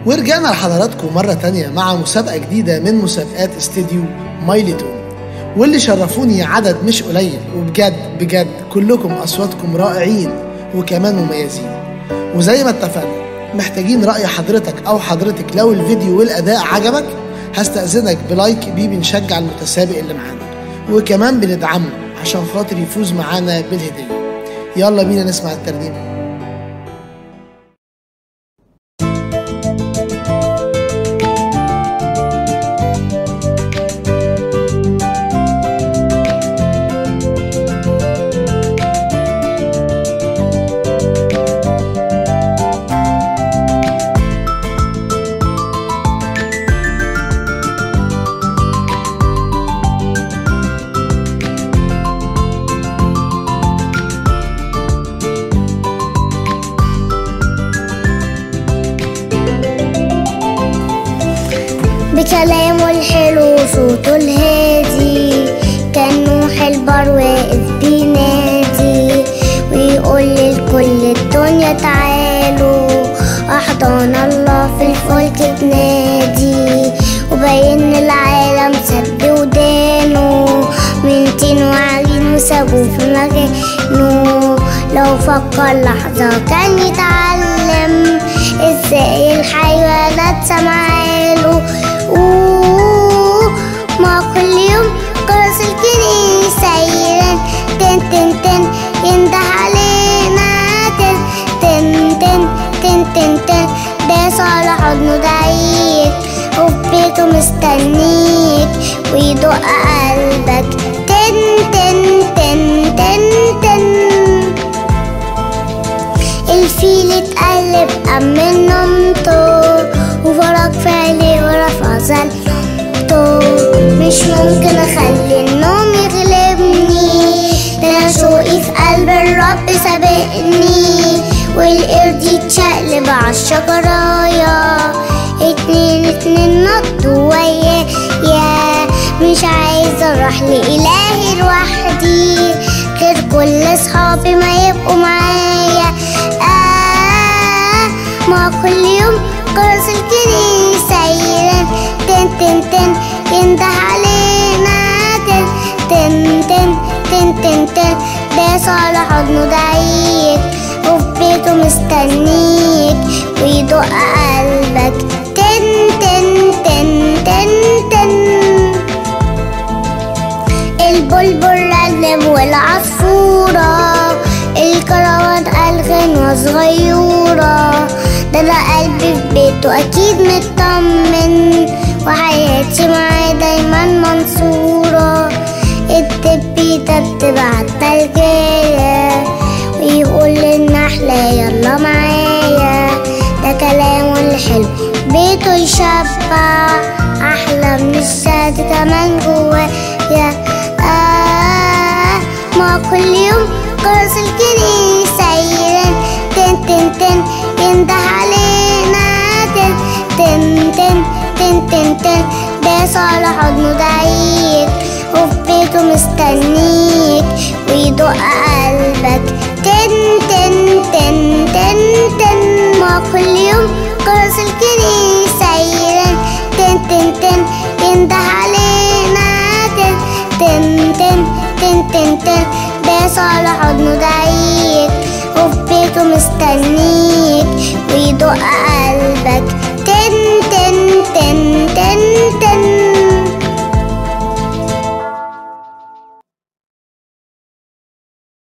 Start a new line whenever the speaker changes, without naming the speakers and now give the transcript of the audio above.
ورجعنا لحضراتكم مرة تانية مع مسابقة جديدة من مسابقات استديو مايلتون واللي شرفوني عدد مش قليل وبجد بجد كلكم أصواتكم رائعين وكمان مميزين وزي ما اتفقنا محتاجين رأي حضرتك أو حضرتك لو الفيديو والأداء عجبك هستأذنك بلايك بيه بنشجع المتسابق اللي معانا وكمان بندعمه عشان خاطر يفوز معانا بالهدية يلا بينا نسمع الترنيمة
بكلامه الحلو وصوته الهادي كان نوح البر واقف بينادي ويقول للكل الدنيا تعالوا أحضان الله في الفلك تنادي وبين العالم سد ودانه من تين وعجين وسابوه في مكانه لو فكر لحظة كان يتعلم ازاي الحيوانات سمعاله أوه، ما كل يوم جرس الكنيسة يرن تن تن تن ينده علينا تن تن تن تن تن تن ده صالح حضنه دعيك وفي بيته مستنيك ويدق قلبك تن تن تن تن تن الفيل اتقلب قام من نومته وفرج في عينيه ورفع زلته مش ممكن اخلي النوم يغلبني ده انا شوقي في قلب الرب سابقني والقرد يتشقلب عالشجرايا اتنين اتنين نطوا وياه يا مش عايزة اروح لإلهي لوحدي غير كل صحابي ما يبقوا معايا آه ما كل يوم جرس الكنيسة يرن تن تن تن ينده علينا تن تن تن تن تن تن ده صالح حضنه دعيك وفي بيته مستنيك ويدق قلبك تن تن تن تن تن البلبل رنم والعصفورة الكروان قال غنوة صغيرة ده أنا قلبي في بيته أكيد مطمن وحياتي معاه دايما منصورة الدب يدبدب عالتلجية ويقول للنحلة يلا معايا ده كلامه الحلو بيته يشبع أحلى من الشهد كمان جوايا آه ما كل يوم جرس الكنيسة يرن تن تن تن ينده علينا تن تن تن تن تن تن ده صالح حضنه دعيك وفي بيته مستنيك ويدق قلبك تن تن تن تن تن ما كل يوم جرس الكنيسة يرن تن تن تن ينده علينا تن تن تن تن تن تن ده صالح حضنه دعيك وفي بيته مستنيك ويدق قلبك